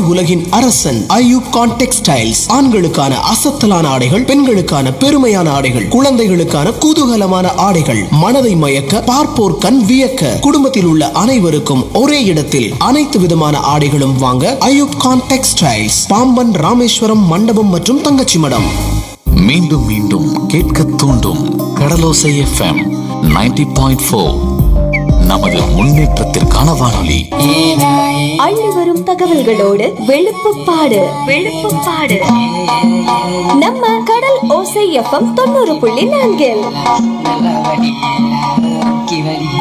உலகின் அரசன் ஐயூப் கான் டெக்ஸ்டைல்ஸ் ஆண்களுக்கான அசத்தலான ஆடைகள் பெண்களுக்கான பெருமையான ஆடைகள் குழந்தைகளுக்கான குதூகலமான ஆடைகள் மனதை மயக்க பார்ப்போர் கண் வியக்க குடும்பத்தில் உள்ள அனைவருக்கும் ஒரே இடத்தில் அனைத்து விதமான ஆடைகளும் வாங்க ஐயூப் கான் டெக்ஸ்டைல்ஸ் பாம்பன் ராமேஸ்வரம் மண்டபம் மற்றும் தங்கச்சி மடம் மீண்டும் மீண்டும் கேட்க தூண்டும் கடலோசை எஃப்எம் 90.4 பாயிண்ட் ஃபோர் நமது முன்னேற்றத்திற்கான வானொலி அள்ளி வரும் தகவல்களோடு வெளுப்புப்பாடு வெளுப்புப்பாடு நம்ம கடல் ஓசை எஃப்எம் தொண்ணூறு புள்ளி நான்கில் நல்லா வடி கி வடி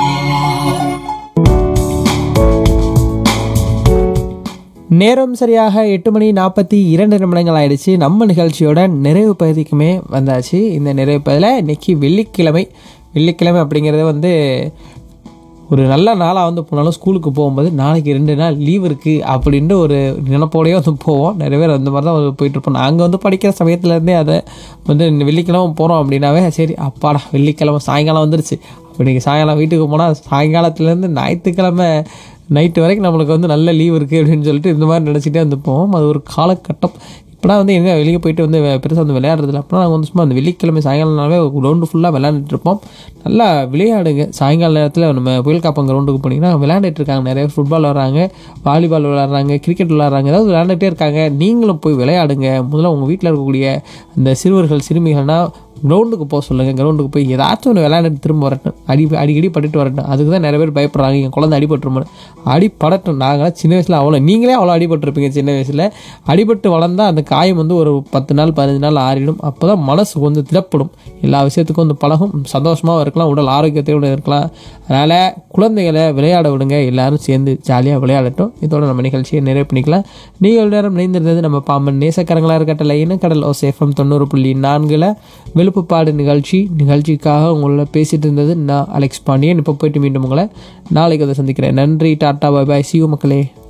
நேரம் சரியாக எட்டு மணி நாற்பத்தி இரண்டு நிமிடங்கள் ஆயிடுச்சு நம்ம நிகழ்ச்சியோட நிறைவு பகுதிக்குமே வந்தாச்சு இந்த நிறைவு பகுதியில் இன்னைக்கு வெள்ளிக்கிழமை வெள்ளிக்கிழமை அப்படிங்கிறது வந்து ஒரு நல்ல நாளாக வந்து போனாலும் ஸ்கூலுக்கு போகும்போது நாளைக்கு ரெண்டு நாள் லீவ் இருக்குது அப்படின்ட்டு ஒரு நினப்போடையே வந்து போவோம் நிறைய பேர் அந்த மாதிரி தான் வந்து போயிட்டுருப்போம் நாங்கள் வந்து படிக்கிற சமயத்துலேருந்தே அதை வந்து இந்த வெள்ளிக்கிழமை போகிறோம் அப்படின்னாவே சரி அப்பாடா வெள்ளிக்கிழமை சாயங்காலம் வந்துருச்சு அப்போ நீங்கள் சாயங்காலம் வீட்டுக்கு போனால் சாயங்காலத்துலேருந்து ஞாயிற்றுக்கிழமை நைட்டு வரைக்கும் நம்மளுக்கு வந்து நல்ல லீவ் இருக்குது அப்படின்னு சொல்லிட்டு இந்த மாதிரி நினச்சிட்டே வந்து போவோம் அது ஒரு காலகட்டம் இப்போலாம் வந்து எங்கே வெளியே போயிட்டு வந்து பெருசாக வந்து விளையாடுறதில்ல அப்போலாம் நாங்கள் வந்து சும்மா அந்த வெள்ளிக்கிழமை சாயங்காலம்னாவே கிரவுண்டு ஃபுல்லாக விளையாண்டுட்டு இருப்போம் நல்லா விளையாடுங்க சாயங்கால நேரத்தில் நம்ம புயல் காப்பம் கிரவுண்டுக்கு போனீங்கன்னா விளையாண்டுட்டு இருக்காங்க நிறைய ஃபுட்பால் விளாட்றாங்க வாலிபால் விளாட்றாங்க கிரிக்கெட் விளாட்றாங்க ஏதாவது விளையாண்டுட்டே இருக்காங்க நீங்களும் போய் விளையாடுங்க முதல்ல உங்கள் வீட்டில் இருக்கக்கூடிய அந்த சிறுவர்கள் சிறுமிகள்னா கிரவுண்டுக்கு போக சொல்லுங்கள் கிரவுண்டுக்கு போய் ஏதாச்சும் ஒன்று விளையாண்டுட்டு திரும்ப வரட்டும் அடி அடிக்கடி பட்டுட்டு வரட்டும் அதுக்கு தான் நிறைய பேர் பயப்படுறாங்க என் குழந்தை அடிபட்டுருமோ அடிப்படட்டும் நாங்களாம் சின்ன வயசில் அவ்வளோ நீங்களே அவ்வளோ அடிபட்டிருப்பீங்க சின்ன வயசில் அடிபட்டு வளர்ந்தால் அந்த காயம் வந்து ஒரு பத்து நாள் பதினஞ்சு நாள் ஆறிடும் அப்போ தான் மனசு கொஞ்சம் திடப்படும் எல்லா விஷயத்துக்கும் வந்து பழகும் சந்தோஷமாகவும் இருக்கலாம் உடல் ஆரோக்கியத்தோடு இருக்கலாம் அதனால் குழந்தைகளை விளையாட விடுங்க எல்லாரும் சேர்ந்து ஜாலியாக விளையாடட்டும் இதோட நம்ம நிகழ்ச்சியை நிறைவு பண்ணிக்கலாம் நீங்கள் நேரம் இணைந்திருந்தது நம்ம பாம்பன் நேசக்கரங்களாக இருக்கட்டல இனக்கடல் ஓசேஃபம் தொண்ணூறு புள்ளி நான்கில் வெளுப்புப்பாடு நிகழ்ச்சி நிகழ்ச்சிக்காக உங்களோட பேசிட்டு இருந்தது நான் அலெக்ஸ் பாண்டியன் இப்போ போயிட்டு மீண்டும் உங்களை நாளைக்கு அதை சந்திக்கிறேன் நன்றி டாட்டா பாய் பாய் சியூ மக்களே